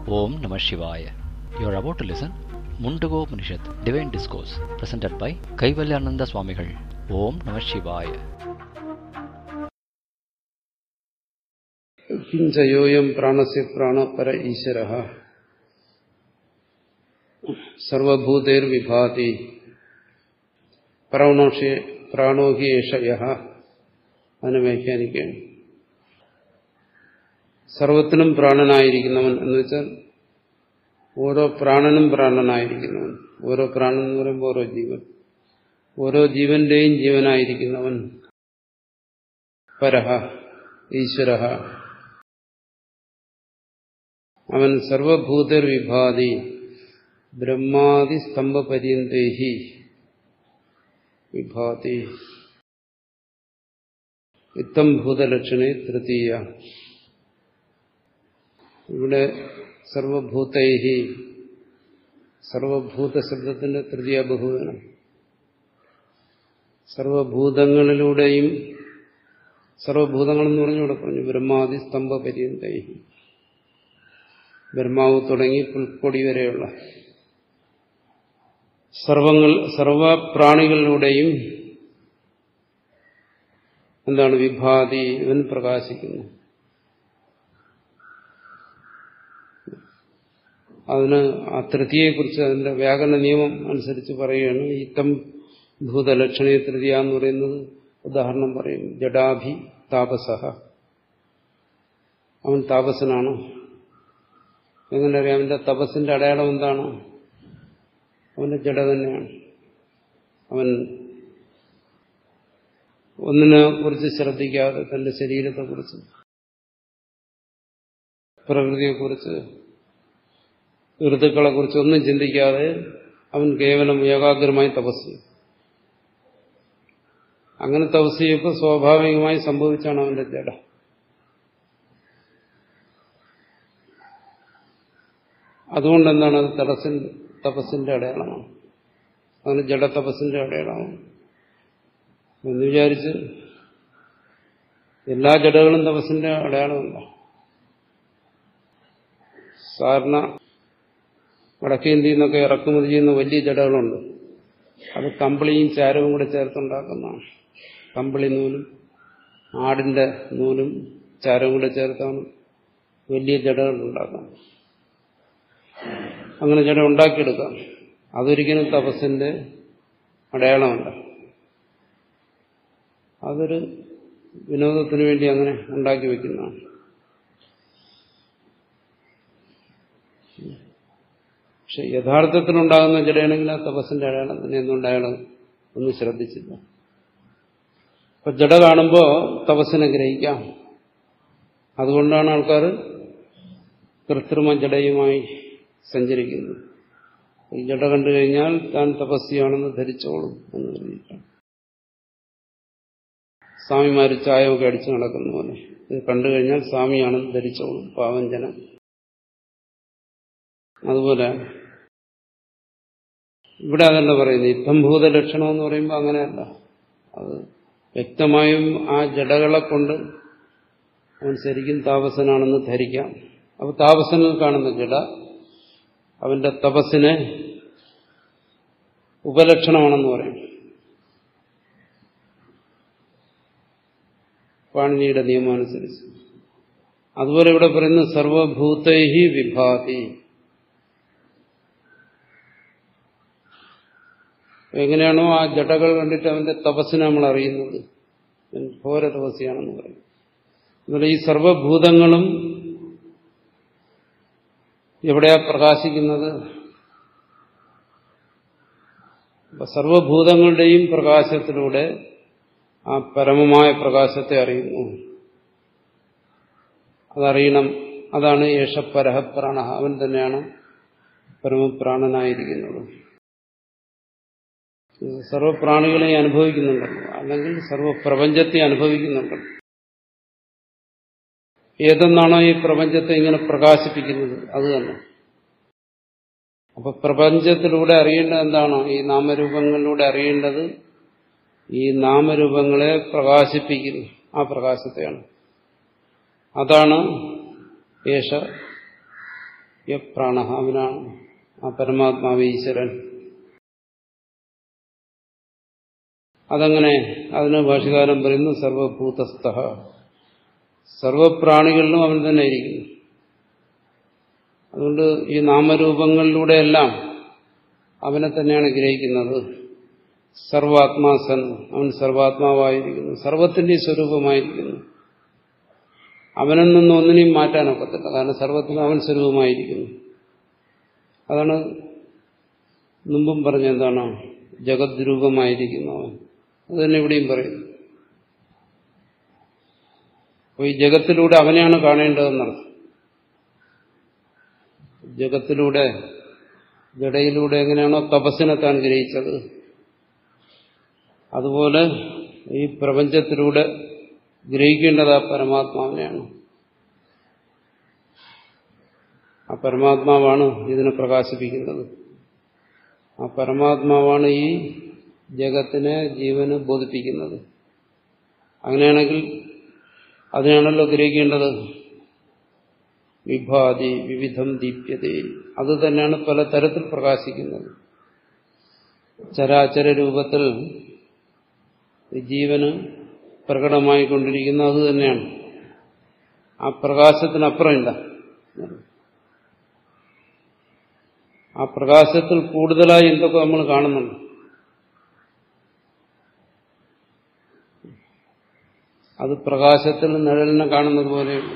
Om Namah Shivaya. You are about to listen Mundago Upanishad, Divine Discourse, presented by Kaivalyananda Swamigal. Om Namah Shivaya. കിഞ്ചയോയം പ്രാണസ്യ പ്രാണപര ഈശ്വര സർവഭൂതൈർവിഭാതി പ്രാണോഷി പ്രാണോഹി ഏഷയ അതിനെ വ്യാഖ്യാനിക്കുകയാണ് സർവത്തിനും പ്രാണനായിരിക്കുന്നവൻ എന്ന് വെച്ചാൽ ഓരോ പ്രാണനും പ്രാണനായിരിക്കുന്നവൻ ഓരോ പ്രാണൻ എന്ന് പറയുമ്പോൾ ഓരോ ജീവൻ ഓരോ ജീവന്റെയും ജീവനായിരിക്കുന്നവൻ പരഹ ഈശ്വര അവൻ സർവഭൂതർ വിഭാതി ബ്രഹ്മാതി സ്തംഭപര്യന്തേഹി വിഭാതി ഇത്തം ഭൂതലക്ഷണേ തൃതീയ ഇവിടെ സർവഭൂതൈഹി സർവഭൂത ശബ്ദത്തിന്റെ തൃതീയ ബഹുവനം സർവഭൂതങ്ങളിലൂടെയും സർവഭൂതങ്ങൾ എന്ന് പറഞ്ഞുകൂടെ പറഞ്ഞു ബ്രഹ്മാതി സ്തംഭപര്യന്തൈഹി ബ്രഹ്മാവ് തുടങ്ങി പുൽക്കൊടി വരെയുള്ള സർവങ്ങൾ സർവപ്രാണികളിലൂടെയും എന്താണ് വിഭാതി ഇവൻ പ്രകാശിക്കുന്നു അതിന് ആ തൃതിയെക്കുറിച്ച് അതിന്റെ വ്യാകരണ നിയമം അനുസരിച്ച് പറയുകയാണ് ഇത്തം ഭൂതലക്ഷണീയ തൃതീയ എന്ന് പറയുന്നത് ഉദാഹരണം പറയും ജഡാഭി താപസഹ അവൻ താപസനാണ് എങ്ങനെ അറിയാം അവന്റെ തപസ്സിന്റെ അടയാളം എന്താണ് അവന്റെ ജഡ തന്നെയാണ് അവൻ ഒന്നിനെ കുറിച്ച് ശ്രദ്ധിക്കാതെ തന്റെ ശരീരത്തെക്കുറിച്ച് പ്രകൃതിയെക്കുറിച്ച് ഋതുക്കളെ കുറിച്ച് ഒന്നും ചിന്തിക്കാതെ അവൻ കേവലം ഏകാഗ്രമായി തപസ് ചെയ്യും അങ്ങനെ തപസ് ചെയ്യുമ്പോൾ സ്വാഭാവികമായി സംഭവിച്ചാണ് അവന്റെ ജഡ അതുകൊണ്ട് എന്താണ് അത് തടസ്സിന്റെ തപസ്സിന്റെ അടയാളമാണ് അതിന് ജഡതപസ്സിന്റെ അടയാളമാണ് എന്ന് വിചാരിച്ച് എല്ലാ ജഡകളും തപസ്സിന്റെ അടയാളമല്ല സാധാരണ വടക്കേന്ത്യയിൽ നിന്നൊക്കെ ഇറക്കുമതി ചെയ്യുന്ന വലിയ ജടകളുണ്ട് അത് കമ്പിളിയും ചാരവും കൂടെ ചേർത്തുണ്ടാക്കുന്നതാണ് കമ്പിളി നൂലും ആടിന്റെ നൂലും ചാരവും കൂടെ ചേർത്താണ് വലിയ ജടകൾ ഉണ്ടാക്കുന്നത് അങ്ങനെ ജഡ ഉണ്ടാക്കിയെടുക്കാം അതൊരിക്കലും തപസ്സിന്റെ അടയാളമല്ല അതൊരു വിനോദത്തിന് വേണ്ടി അങ്ങനെ ഉണ്ടാക്കി വെക്കുന്നതാണ് പക്ഷെ യഥാർത്ഥത്തിലുണ്ടാകുന്ന ജഡയാണെങ്കിൽ ആ തപസ്സിന്റെ അടയാളം തന്നെ എന്തുകൊണ്ട് അയാൾ ഒന്നും ശ്രദ്ധിച്ചില്ല അപ്പൊ ജഡ കാണുമ്പോൾ തപസ്സിനെ ഗ്രഹിക്കാം അതുകൊണ്ടാണ് ആൾക്കാർ കൃത്രിമ ജഡയുമായി സഞ്ചരിക്കുന്നത് ഈ ജഡ കണ്ടു കഴിഞ്ഞാൽ താൻ തപസ്യാണെന്ന് ധരിച്ചോളും എന്ന് കരുതിയിട്ടാണ് സ്വാമിമാര് ചായമൊക്കെ അടിച്ചു നടക്കുന്ന പോലെ ഇത് കണ്ടു കഴിഞ്ഞാൽ സ്വാമിയാണെന്ന് ധരിച്ചോളും പാവഞ്ചനം അതുപോലെ ഇവിടെ അതല്ല പറയുന്നത് ഇത്തംഭൂത ലക്ഷണം എന്ന് പറയുമ്പോൾ അങ്ങനെയല്ല അത് വ്യക്തമായും ആ ജഡകളെ കൊണ്ട് അവൻ ശരിക്കും താപസനാണെന്ന് ധരിക്കാം അപ്പൊ താപസനിൽ കാണുന്ന ജഡ അവന്റെ തപസ്സിനെ ഉപലക്ഷണമാണെന്ന് പറയും പാണിനിയുടെ നിയമം അനുസരിച്ച് അതുപോലെ ഇവിടെ പറയുന്ന സർവഭൂതൈഹി വിഭാതി എങ്ങനെയാണോ ആ ജടകൾ കണ്ടിട്ട് അവന്റെ തപസ്സിനെ നമ്മൾ അറിയുന്നത് ഘോര തപസ്സിയാണെന്ന് പറയും അതുപോലെ ഈ സർവഭൂതങ്ങളും എവിടെയാ പ്രകാശിക്കുന്നത് സർവഭൂതങ്ങളുടെയും പ്രകാശത്തിലൂടെ ആ പരമമായ പ്രകാശത്തെ അറിയുന്നു അതറിയണം അതാണ് യേശപരഹപ്രാണ അവൻ തന്നെയാണ് പരമപ്രാണനായിരിക്കുന്നത് സർവപ്രാണികളെ അനുഭവിക്കുന്നുണ്ടല്ലോ അല്ലെങ്കിൽ സർവപ്രപഞ്ചത്തെ അനുഭവിക്കുന്നുണ്ടല്ലോ ഏതെന്നാണോ ഈ പ്രപഞ്ചത്തെ ഇങ്ങനെ പ്രകാശിപ്പിക്കുന്നത് അത് തന്നെ അപ്പൊ പ്രപഞ്ചത്തിലൂടെ അറിയേണ്ടത് എന്താണ് ഈ നാമരൂപങ്ങളിലൂടെ അറിയേണ്ടത് ഈ നാമരൂപങ്ങളെ പ്രകാശിപ്പിക്കുന്നു ആ പ്രകാശത്തെയാണ് അതാണ് യേശ യ പ്രാണ അവനാണ് ആ പരമാത്മാവ് ഈശ്വരൻ അതങ്ങനെ അതിന് ഭാഷകാരം പറയുന്നു സർവഭൂതസ്ഥ സർവപ്രാണികളിലും അവൻ തന്നെ ഇരിക്കുന്നു അതുകൊണ്ട് ഈ നാമരൂപങ്ങളിലൂടെയെല്ലാം അവനെ തന്നെയാണ് ഗ്രഹിക്കുന്നത് സർവാത്മാസൻ അവൻ സർവാത്മാവായിരിക്കുന്നു സർവത്തിന്റെ സ്വരൂപമായിരിക്കുന്നു അവനിൽ നിന്ന് ഒന്നിനെയും മാറ്റാനൊക്കത്തില്ല കാരണം സർവത്തിനും അവൻ സ്വരൂപമായിരിക്കുന്നു അതാണ് മുമ്പും പറഞ്ഞ എന്താണ് ജഗത് രൂപമായിരിക്കുന്നു അവൻ അത് തന്നെ ഇവിടെയും പറയുന്നു അപ്പോൾ ഈ ജഗത്തിലൂടെ അവനെയാണ് കാണേണ്ടതെന്നർത്ഥം ജഗത്തിലൂടെ ജടയിലൂടെ എങ്ങനെയാണോ തപസ്സിനെ താൻ ഗ്രഹിച്ചത് അതുപോലെ ഈ പ്രപഞ്ചത്തിലൂടെ ഗ്രഹിക്കേണ്ടത് ആ പരമാത്മാവിനെയാണ് ആ പരമാത്മാവാണ് ഇതിനെ പ്രകാശിപ്പിക്കുന്നത് ആ പരമാത്മാവാണ് ഈ ജഗത്തിനെ ജീവന് ബോധിപ്പിക്കുന്നത് അങ്ങനെയാണെങ്കിൽ അതിനാണല്ലോ ഗ്രഹിക്കേണ്ടത് വിഭാതി വിവിധം ദീപ്യത അത് തന്നെയാണ് പല തരത്തിൽ പ്രകാശിക്കുന്നത് ചരാചര രൂപത്തിൽ ജീവന് പ്രകടമായിക്കൊണ്ടിരിക്കുന്ന അത് തന്നെയാണ് ആ പ്രകാശത്തിനപ്പുറമില്ല ആ പ്രകാശത്തിൽ കൂടുതലായി എന്തൊക്കെ നമ്മൾ കാണുന്നുണ്ട് അത് പ്രകാശത്തിൽ നിഴലിനെ കാണുന്നത് പോലെയുള്ളൂ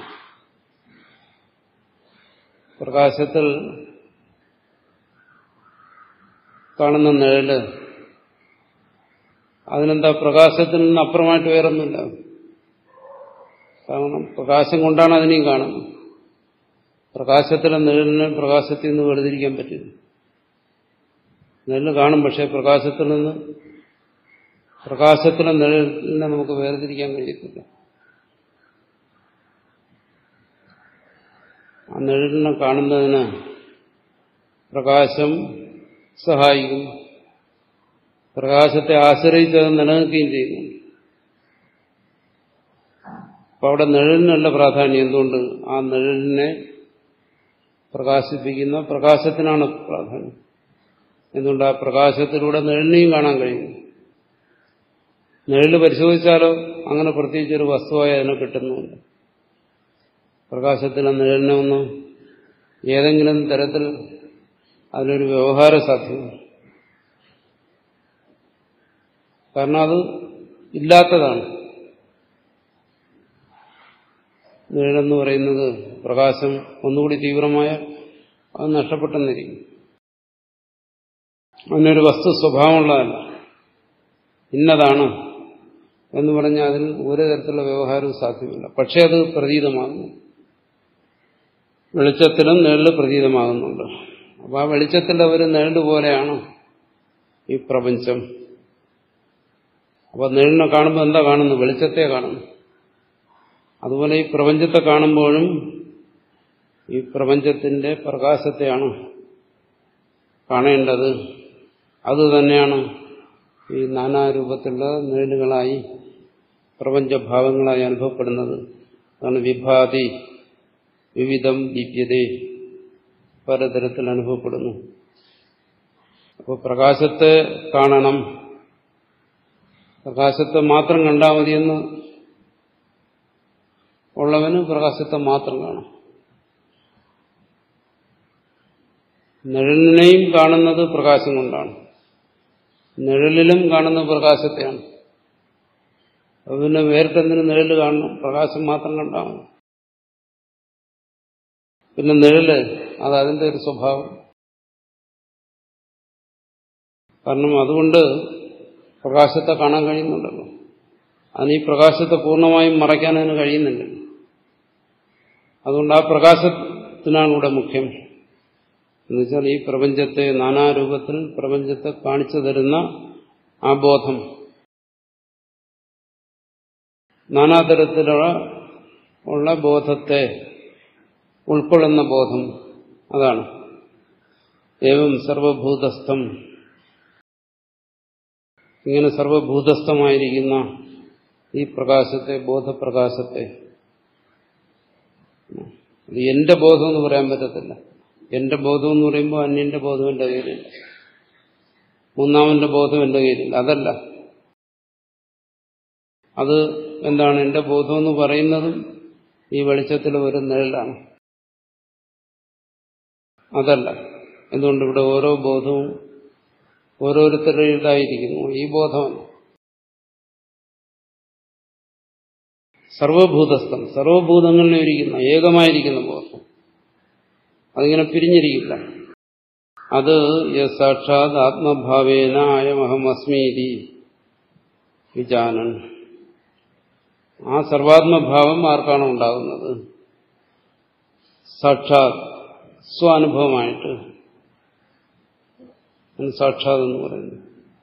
പ്രകാശത്തിൽ കാണുന്ന നിഴല് അതിനെന്താ പ്രകാശത്തിൽ നിന്ന് അപ്പുറമായിട്ട് വേറൊന്നുമില്ല കാരണം പ്രകാശം കൊണ്ടാണ് അതിനെയും കാണുന്നത് പ്രകാശത്തിലെ നിഴലിനെ പ്രകാശത്തിൽ നിന്ന് വേർതിരിക്കാൻ പറ്റില്ല നിഴല് കാണും പക്ഷെ പ്രകാശത്തിൽ നിന്ന് പ്രകാശത്തിലെ നിഴലിനെ നമുക്ക് വേർതിരിക്കാൻ കഴിയത്തില്ല ആ നിഴലിനെ കാണുന്നതിന് പ്രകാശം സഹായിക്കുന്നു പ്രകാശത്തെ ആശ്രയിച്ച് അത് നിലനിൽക്കുകയും ചെയ്യുന്നു അപ്പൊ അവിടെ നിഴലിനുള്ള പ്രാധാന്യം എന്തുകൊണ്ട് ആ നിഴലിനെ പ്രകാശിപ്പിക്കുന്ന പ്രകാശത്തിനാണ് പ്രാധാന്യം എന്തുകൊണ്ട് ആ പ്രകാശത്തിലൂടെ നിഴലിനെയും കാണാൻ കഴിയും നിഴല് പരിശോധിച്ചാലോ അങ്ങനെ പ്രത്യേകിച്ചൊരു വസ്തുവായി അതിനെ കിട്ടുന്നുണ്ട് പ്രകാശത്തിലെ നിഴലിനെ ഒന്ന് ഏതെങ്കിലും തരത്തിൽ അതിനൊരു വ്യവഹാര സാധ്യത കാരണം അത് ഇല്ലാത്തതാണ് നിഴലെന്ന് പറയുന്നത് പ്രകാശം ഒന്നുകൂടി തീവ്രമായ അത് നഷ്ടപ്പെട്ടെന്നിരിക്കും അതിനൊരു വസ്തു സ്വഭാവമുള്ളതല്ല ഇന്നതാണ് എന്ന് പറഞ്ഞാൽ അതിൽ ഒരു തരത്തിലുള്ള വ്യവഹാരവും സാധ്യമല്ല പക്ഷെ അത് പ്രതീതമാകുന്നു വെളിച്ചത്തിലും നിഴല് പ്രതീതമാകുന്നുണ്ട് അപ്പോൾ ആ വെളിച്ചത്തിൽ അവർ നിഴല് പോലെയാണ് ഈ പ്രപഞ്ചം അപ്പോൾ നിഴലിനെ കാണുമ്പോൾ എന്താ കാണുന്നത് വെളിച്ചത്തെ കാണുന്നു അതുപോലെ ഈ പ്രപഞ്ചത്തെ കാണുമ്പോഴും ഈ പ്രപഞ്ചത്തിന്റെ പ്രകാശത്തെയാണ് കാണേണ്ടത് അതുതന്നെയാണ് ഈ നാനാരൂപത്തിലുള്ള നിഴലുകളായി പ്രപഞ്ചഭാവങ്ങളായി അനുഭവപ്പെടുന്നത് അതാണ് വിഭാതി വിവിധം ദീപ്യതേ പലതരത്തിൽ അനുഭവപ്പെടുന്നു അപ്പോൾ പ്രകാശത്തെ കാണണം പ്രകാശത്തെ മാത്രം കണ്ടാൽ മതിയെന്ന് ഉള്ളവന് പ്രകാശത്തെ മാത്രം കാണും നിഴലിനെയും കാണുന്നത് പ്രകാശം കൊണ്ടാണ് നിഴലിലും കാണുന്ന പ്രകാശത്തെയാണ് അത് പിന്നെ വേറിട്ടെന്തിനു നിഴല് കാണണം പ്രകാശം മാത്രം കണ്ടാൽ മതി പിന്നെ നിഴല് അത് അതിന്റെ ഒരു സ്വഭാവം കാരണം അതുകൊണ്ട് പ്രകാശത്തെ കാണാൻ കഴിയുന്നുണ്ടല്ലോ അതിന് ഈ പ്രകാശത്തെ പൂർണ്ണമായും മറയ്ക്കാൻ അതിന് കഴിയുന്നില്ല അതുകൊണ്ട് ആ പ്രകാശത്തിനാണ് ഇവിടെ മുഖ്യം എന്നുവെച്ചാൽ ഈ പ്രപഞ്ചത്തെ നാനാരൂപത്തിൽ പ്രപഞ്ചത്തെ കാണിച്ചു തരുന്ന ആ ബോധം നാനാതരത്തിലുള്ള ഉള്ള ബോധത്തെ ഉൾക്കൊള്ളുന്ന ബോധം അതാണ് ഏവം സർവഭൂതസ്ഥം ഇങ്ങനെ സർവഭൂതസ്ഥമായിരിക്കുന്ന ഈ പ്രകാശത്തെ ബോധപ്രകാശത്തെ ഇത് എന്റെ ബോധം എന്ന് പറയാൻ പറ്റത്തില്ല എന്റെ ബോധം എന്ന് പറയുമ്പോൾ അന്യന്റെ ബോധം എന്റെ കയ്യിലില്ല മൂന്നാമന്റെ ബോധം എന്റെ കയ്യിലില്ല അതല്ല അത് എന്താണ് എന്റെ ബോധം എന്ന് പറയുന്നതും ഈ വെളിച്ചത്തിൽ ഒരു നിഴലാണ് അതല്ല എന്തുകൊണ്ട് ഇവിടെ ഓരോ ബോധവും ഓരോരുത്തരുടേതായിരിക്കുന്നു ഈ ബോധമല്ല സർവഭൂതസ്ഥം സർവഭൂതങ്ങളിലും ഇരിക്കുന്ന ഏകമായിരിക്കുന്ന ബോധം അതിങ്ങനെ പിരിഞ്ഞിരിക്കില്ല അത് സാക്ഷാത് ആത്മഭാവേന അയമഹമസ്മീതി വിജാനൻ ആ സർവാത്മഭാവം ആർക്കാണ് ഉണ്ടാകുന്നത് സാക്ഷാത് സ്വാനുഭവമായിട്ട് സാക്ഷാത് എന്ന് പറയുന്നത്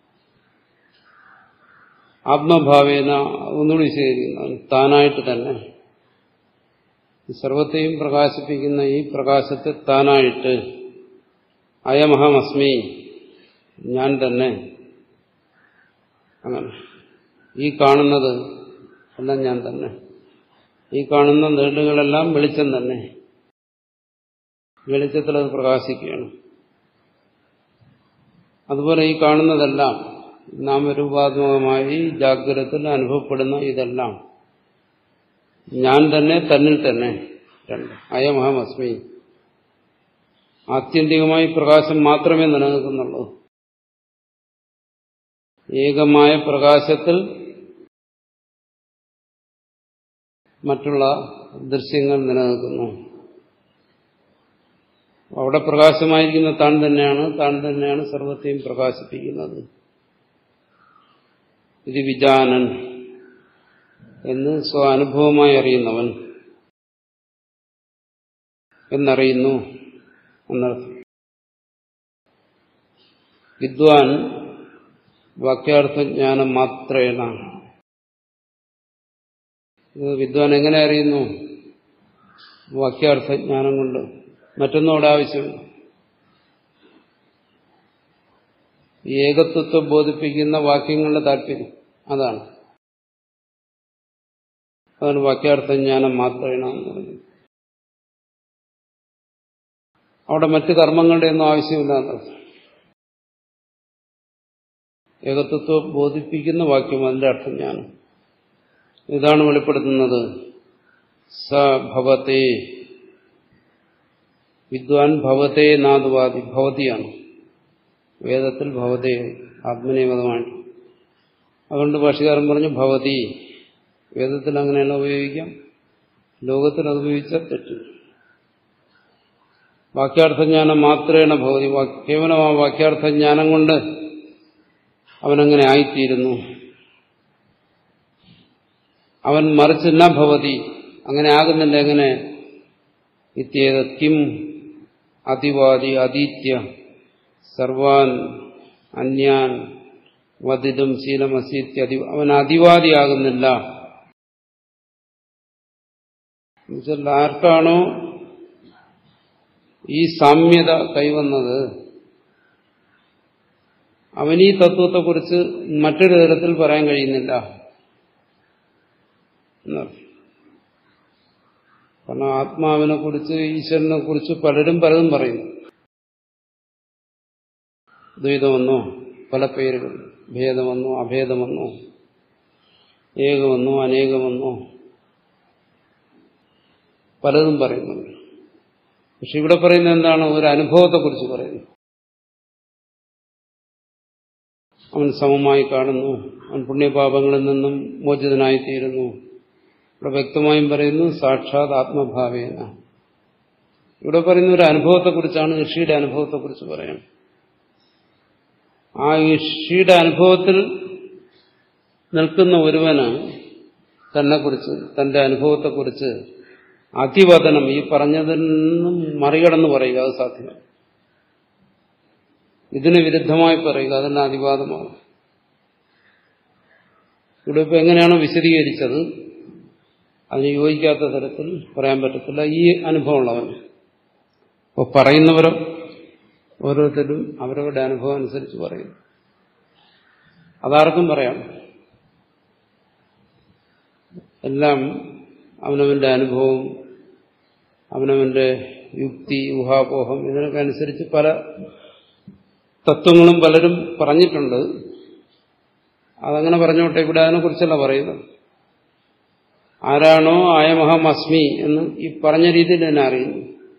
ആത്മഭാവേന ഒന്നുകൂടി സ്വീകരിക്കുന്നു താനായിട്ട് തന്നെ സർവത്തെയും പ്രകാശിപ്പിക്കുന്ന ഈ പ്രകാശത്തെ താനായിട്ട് അയമഹമസ്മി ഞാൻ തന്നെ അങ്ങനെ ഈ കാണുന്നത് എല്ലാം ഞാൻ തന്നെ ഈ കാണുന്ന നീണ്ടുകളെല്ലാം വെളിച്ചം തന്നെ വെളിച്ചത്തിൽ അത് പ്രകാശിക്കുകയാണ് അതുപോലെ ഈ കാണുന്നതെല്ലാം നാമരൂപാത്മകമായി ജാഗ്രതത്തിൽ അനുഭവപ്പെടുന്ന ഇതെല്ലാം ഞാൻ തന്നെ തന്നിൽ തന്നെ രണ്ട് അയമഹമസ്മി ആത്യന്തികമായി പ്രകാശം മാത്രമേ നിലനിൽക്കുന്നുള്ളൂ ഏകമായ പ്രകാശത്തിൽ മറ്റുള്ള ദൃശ്യങ്ങൾ നിലനിൽക്കുന്നു അവിടെ പ്രകാശമായിരിക്കുന്ന താൻ തന്നെയാണ് താൻ തന്നെയാണ് സർവത്തെയും പ്രകാശിപ്പിക്കുന്നത് ഇത് വിജാനൻ എന്ന് സ്വാനുഭവമായി അറിയുന്നവൻ എന്നറിയുന്നു എന്നർത്ഥം വിദ്വാൻ വാക്യാർത്ഥജ്ഞാനം മാത്രേണ ഇത് വിദ്വാൻ എങ്ങനെ അറിയുന്നു വാക്യാർത്ഥജ്ഞാനം കൊണ്ട് മറ്റൊന്നും അവിടെ ആവശ്യമില്ല ഏകത്വത്തെ ബോധിപ്പിക്കുന്ന വാക്യങ്ങളുടെ താല്പര്യം അതാണ് അതാണ് വാക്യാർത്ഥജ്ഞാനം മാത്രേണ എന്ന് പറയുന്നത് അവിടെ മറ്റ് കർമ്മങ്ങളുടെ ഒന്നും ആവശ്യമില്ല ഏകത്വത്തെ ബോധിപ്പിക്കുന്ന വാക്യം അതിന്റെ അർത്ഥം ജ്ഞാനം ഇതാണ് വെളിപ്പെടുത്തുന്നത് സ ഭവത്തെ വിദ്വാൻ ഭവത്തെ നാദുവാദി ഭവതിയാണ് വേദത്തിൽ ഭവതേ ആത്മനിയമതമാണ് അതുകൊണ്ട് ഭാഷകാരൻ പറഞ്ഞു ഭവതി വേദത്തിൽ അങ്ങനെയല്ല ഉപയോഗിക്കാം ലോകത്തിൽ അത് ഉപയോഗിച്ചാൽ തെറ്റ് വാക്യാർത്ഥജ്ഞാനം മാത്രേണ ഭവതി കേവലം ആ വാക്യാർത്ഥജ്ഞാനം കൊണ്ട് അവനങ്ങനെ ആയിത്തീരുന്നു അവൻ മറിച്ച് ന ഭവതി അങ്ങനെ ആകുന്നില്ല എങ്ങനെ ഇത്യേത കിം അതിവാദി അതീത്യ സർവാൻ അന്യാൻ വധിതും ശീലമസീത്യ അവൻ അതിവാദിയാകുന്നില്ല എന്നുവെച്ചാൽ ആർക്കാണോ ഈ സാമ്യത കൈവന്നത് അവൻ ഈ തത്വത്തെക്കുറിച്ച് മറ്റൊരു തരത്തിൽ പറയാൻ കഴിയുന്നില്ല കാരണം ആത്മാവിനെ കുറിച്ച് ഈശ്വരനെ കുറിച്ച് പലരും പലതും പറയുന്നു ദ്വൈതമെന്നോ പല പേരുകൾ ഭേദമെന്നോ അഭേദമെന്നോ ഏകമെന്നോ അനേകമെന്നോ പലതും പറയുന്നുണ്ട് പക്ഷെ ഇവിടെ പറയുന്നത് എന്താണ് ഒരു അനുഭവത്തെക്കുറിച്ച് പറയുന്നു അവൻ സമമായി കാണുന്നു അവൻ പുണ്യപാപങ്ങളിൽ നിന്നും മോചിതനായിത്തീരുന്നു ഇവിടെ വ്യക്തമായും പറയുന്നു സാക്ഷാത് ആത്മഭാവേന ഇവിടെ പറയുന്ന ഒരു അനുഭവത്തെക്കുറിച്ചാണ് ഋഷിയുടെ അനുഭവത്തെക്കുറിച്ച് പറയാം ആ ഋഷിയുടെ അനുഭവത്തിൽ നിൽക്കുന്ന ഒരുവന് തന്നെക്കുറിച്ച് തന്റെ അനുഭവത്തെക്കുറിച്ച് അതിവദനം ഈ പറഞ്ഞതിൽ നിന്നും മറികടന്ന് പറയുക അത് സാധ്യമല്ല ഇതിന് വിരുദ്ധമായി പറയുക അതെന്നെ അതിവാദമാകും ഇവിടെ ഇപ്പൊ എങ്ങനെയാണോ വിശദീകരിച്ചത് അതിന് യോജിക്കാത്ത തരത്തിൽ പറയാൻ പറ്റത്തില്ല ഈ അനുഭവമുള്ളവന് അപ്പോൾ പറയുന്നവരോ ഓരോരുത്തരും അവരവരുടെ അനുഭവം അനുസരിച്ച് പറയും അതാർക്കും പറയാം എല്ലാം അവനവന്റെ അനുഭവം അവനവന്റെ യുക്തി ഊഹാപോഹം ഇതിനൊക്കെ അനുസരിച്ച് പല തത്വങ്ങളും പലരും പറഞ്ഞിട്ടുണ്ട് അതങ്ങനെ പറഞ്ഞോട്ടെ ഇവിടെ അതിനെക്കുറിച്ചല്ല പറയുന്നത് ആരാണോ ആയമഹം അസ്മി എന്ന് ഈ പറഞ്ഞ രീതിയിൽ തന്നെ അറിയുന്നു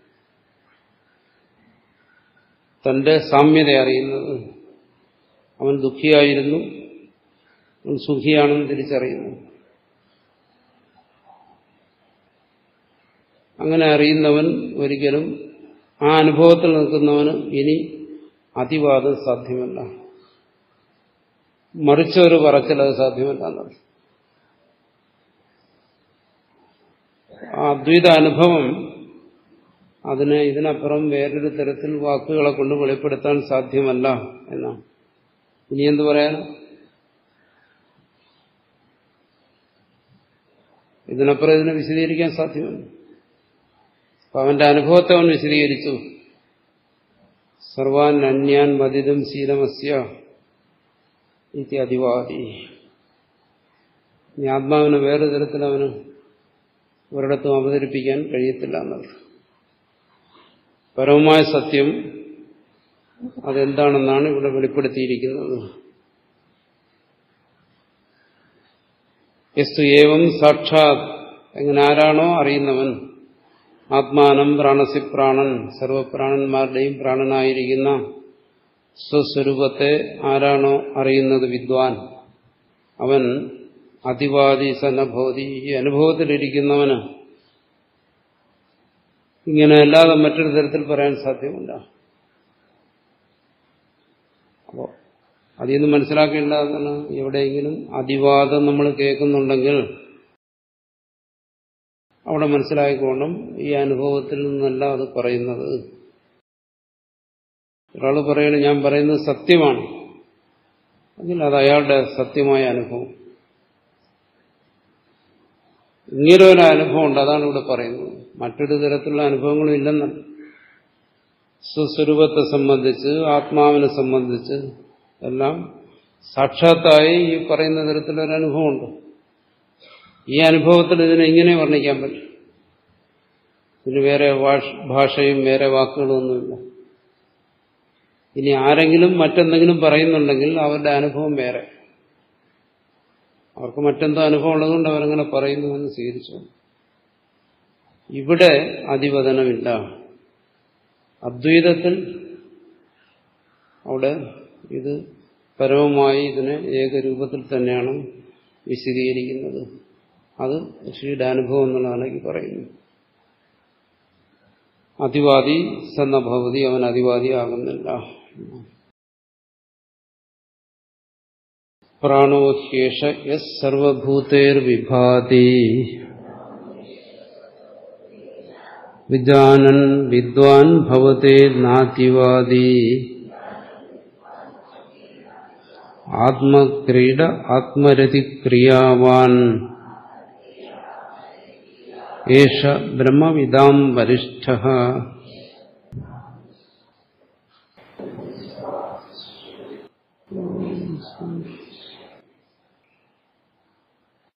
തന്റെ സാമ്യത അറിയുന്നത് അവൻ ദുഃഖിയായിരുന്നു അവൻ സുഖിയാണെന്ന് തിരിച്ചറിയുന്നു അങ്ങനെ അറിയുന്നവൻ ഒരിക്കലും ആ അനുഭവത്തിൽ നിൽക്കുന്നവന് ഇനി അതിവാദം സാധ്യമല്ല മറിച്ചൊരു പറച്ചിൽ അത് സാധ്യമല്ല എന്നർത്ഥം ആ അദ്വൈത അനുഭവം അതിനെ ഇതിനപ്പുറം വേറൊരു തരത്തിൽ വാക്കുകളെ കൊണ്ട് വെളിപ്പെടുത്താൻ സാധ്യമല്ല എന്നാണ് ഇനി എന്തു പറയാൻ ഇതിനപ്പുറം ഇതിനെ വിശദീകരിക്കാൻ സാധ്യമല്ല അപ്പൊ അവന്റെ അനുഭവത്തെ അവൻ വിശദീകരിച്ചു സർവാൻ അന്യാൻ മതിതും ശീലമസ്യ ഇതി അതിവാദി ഇനി ആത്മാവിനെ വേറെ തരത്തിൽ അവന് ഒരിടത്തും അവതരിപ്പിക്കാൻ കഴിയത്തില്ല എന്നത് പരമമായ സത്യം അതെന്താണെന്നാണ് ഇവിടെ വെളിപ്പെടുത്തിയിരിക്കുന്നത് യസ്തു ഏവം സാക്ഷാത് എങ്ങനെ ആരാണോ അറിയുന്നവൻ ആത്മാനം പ്രാണസി പ്രാണൻ സർവപ്രാണന്മാരുടെയും പ്രാണനായിരിക്കുന്ന സ്വസ്വരൂപത്തെ ആരാണോ അറിയുന്നത് വിദ്വാൻ അവൻ അതിവാദി സന്നഭോതി ഈ അനുഭവത്തിലിരിക്കുന്നവന് ഇങ്ങനെ അല്ലാതെ മറ്റൊരു തരത്തിൽ പറയാൻ സാധ്യമല്ല അപ്പോ അതിൽ നിന്ന് മനസ്സിലാക്കേണ്ടതാണ് എവിടെയെങ്കിലും അതിവാദം നമ്മൾ കേൾക്കുന്നുണ്ടെങ്കിൽ അവിടെ മനസ്സിലായിക്കോണം ഈ അനുഭവത്തിൽ നിന്നല്ല അത് പറയുന്നത് ഒരാൾ പറയണ ഞാൻ പറയുന്നത് സത്യമാണ് എങ്കിൽ അത് അയാളുടെ സത്യമായ അനുഭവം ഇങ്ങനെ ഒരു അനുഭവം ഉണ്ട് അതാണ് ഇവിടെ പറയുന്നത് മറ്റൊരു തരത്തിലുള്ള അനുഭവങ്ങളും ഇല്ലെന്നല്ല സ്വസ്വരൂപത്തെ സംബന്ധിച്ച് ആത്മാവിനെ സംബന്ധിച്ച് എല്ലാം സാക്ഷാത്തായി ഈ പറയുന്ന തരത്തിലൊരു അനുഭവമുണ്ട് ഈ അനുഭവത്തിൽ ഇതിനെ ഇങ്ങനെ വർണ്ണിക്കാൻ പറ്റും ഇതിന് വേറെ ഭാഷയും വേറെ വാക്കുകളും ഒന്നുമില്ല ഇനി ആരെങ്കിലും മറ്റെന്തെങ്കിലും പറയുന്നുണ്ടെങ്കിൽ അവരുടെ അനുഭവം വേറെ അവർക്ക് മറ്റെന്തോ അനുഭവം ഉള്ളതുകൊണ്ട് അവരങ്ങനെ പറയുന്നുവെന്ന് സ്വീകരിച്ചു ഇവിടെ അതിവദനമില്ല അദ്വൈതത്തിൽ അവിടെ ഇത് പരമമായി ഇതിനെ ഏകരൂപത്തിൽ തന്നെയാണ് വിശദീകരിക്കുന്നത് അത് ഋഷിയുടെ അനുഭവം എന്നുള്ളതാണ് എനിക്ക് പറയുന്നത് അതിവാദി സന്നഭവതി അവൻ അതിവാദി ആകുന്നില്ല പ്രാണോ ഹ്യേഷ യസ് സർവഭൂതേർവിഭാതി വിജാനൻ വിദ്വാൻ ഭവതേ നാതിവാദി ആത്മക്രീഡ ആത്മരതിക്രിയാവാൻ ഏഷ ബ്രഹ്മവിദാം വരിഷ്ഠ